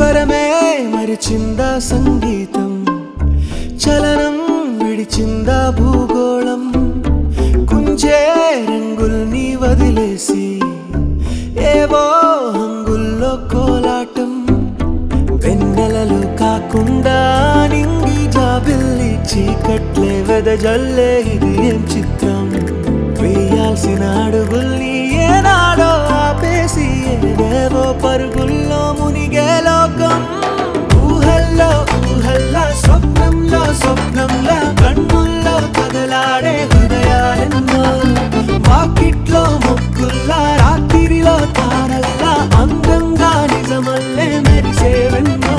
స్వరమే మరిచిందా సంగీతం చలనం విడిచిందా భూగోళం కుంచే రంగుల్ని వదిలేసి ఏవో హంగుల్లో కోలాటం వెన్నెలలు కాకుండా నింగి జాబిల్లి చీకట్లే వెదజల్లే ఇది ఏం చిత్రం వేయాల్సిన అడుగుల్ని ఏనాడో ఆపేసి ఏవేవో పరుగుల్లో మునిగే లోకం ఊహల్లో ఊహల్లా స్వప్నంలో స్వప్నంలా కన్నుల్లో కదలాడే హృదయాలెన్నో వాకిట్లో మొక్కుల్లా రాత్రిలో తారల్లా అందంగా నిజమల్లే మెరిసేవెన్నో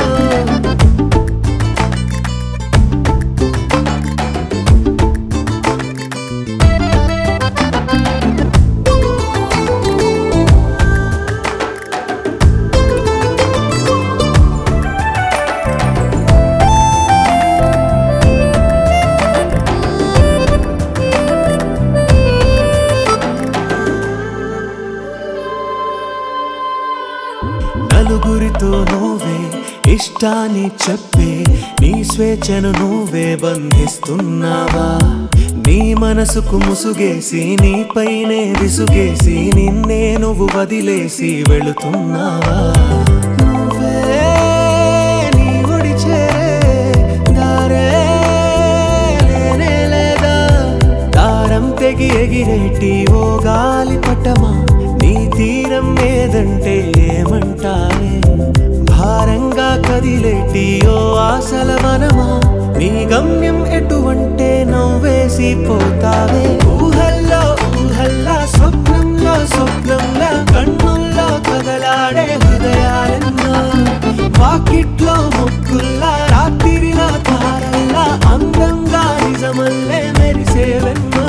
నలుగురితో నువ్వే ఇష్టాన్ని చెప్పే నీ స్వేచ్ఛను నువ్వే బంధిస్తున్నావా నీ మనసుకు ముసుగేసి నీపైనే విసుగేసి నిన్నే నువ్వు వదిలేసి వెళుతున్నావా నువ్వే నీ ఒడి చేరే దారే లేనే లేదా దారం తెగి ఎగిరేటి ఓ గాలి పటమా నీ తీరం ఏదంటే ఏమంటావే భారంగా కదిలేటి ఓ ఆశల వనమా నీ గమ్యం ఎటువంటే నవ్వేసి పోతావే ఊహల్లో ఊహల్లా స్వప్నంలో స్వప్నంలా కన్నుల్లో కదలాడే హృదయాలెన్నో వాకిట్లో ముక్కుల్లా రాత్రిలో తారల్లా అందంగా నిజమల్లే మెరిసేవెన్నో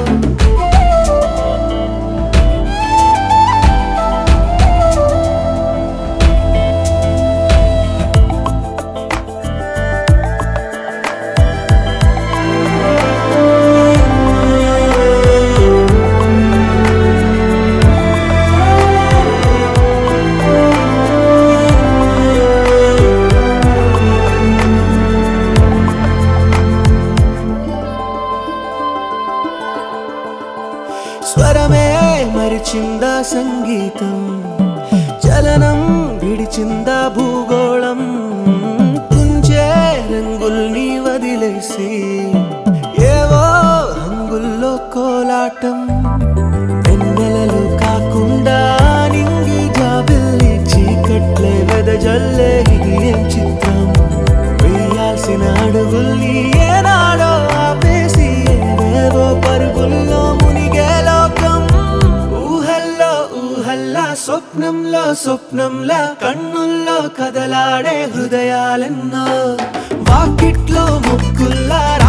స్వరమే మరిచిందా సంగీతం చలనం విడిచిందా భూగోళం కుంచే రంగుల్ని వదిలేసి ఏవో హంగుల్లో కోలాటం వెన్నెలలు కాకుండా నింగి జాబిల్లి చీకట్లే వెదజల్లే ఇది ఏం చిత్రం వేయాల్సిన అడుగుల్ని ఏనాడో ఆపేసి ఏవేవో పరుగుల్లో మునిగే లోకం ఊహల్లో ఊహల్లా స్వప్నంలో స్వప్నంలా కన్నుల్లో కదలాడే హృదయాలెన్నో వాకిట్లో ముక్కుల్లా